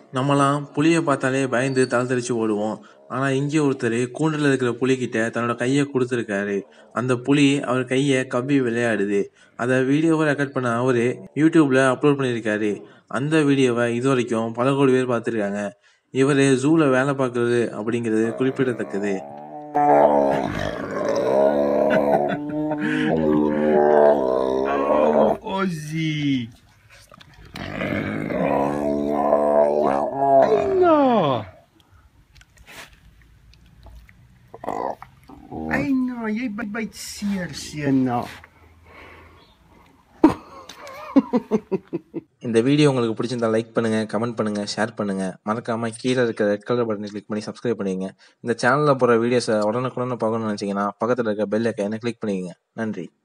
நம்மலாம் புலிய பார்த்தாலே பயந்து தலை தெறிச்சு ஓடுவோம். ஆனா இங்க ஒருத்தரு கூண்டுல இருக்கிற புலிகிட்ட தன்னோட கைய குடுத்திருக்காரு. அந்த புலி அவர் கைய கவ்வி விளையாடுது. அத வீடியோவா ரெக்கார்ட் பண்ண அவரு யூடியூப்ல அப்லோட் பண்ணியிருக்காரு. அந்த வீடியோவ இதுவரைக்கும் பல கோடி பேர் பார்த்திருக்காங்க. இவரு ஜூல வேலை பார்க்கறது அப்படிங்கிறது குறிப்பிடத்தக்கது. Ozzy. Ay, no. Ay, no. Jy byt seer, seun, no. இந்த வீடியோ உங்களுக்கு பிடிச்சிருந்தா லைக் பண்ணுங்க, கமெண்ட் பண்ணுங்க, ஷேர் பண்ணுங்க. மறக்காம கீழ இருக்க ரெட் கலர் பட்டனை கிளிக் பண்ணி சப்ஸ்கிரைப் பண்ணிக்கங்க. இந்த சேனல்ல போடுற வீடியோஸ உடனுக்குடன் பார்க்கணும்னு நினைச்சீங்கன்னா, பக்கத்துல இருக்க பெல் ஐகானை கிளிக் பண்ணிக்கங்க. நன்றி.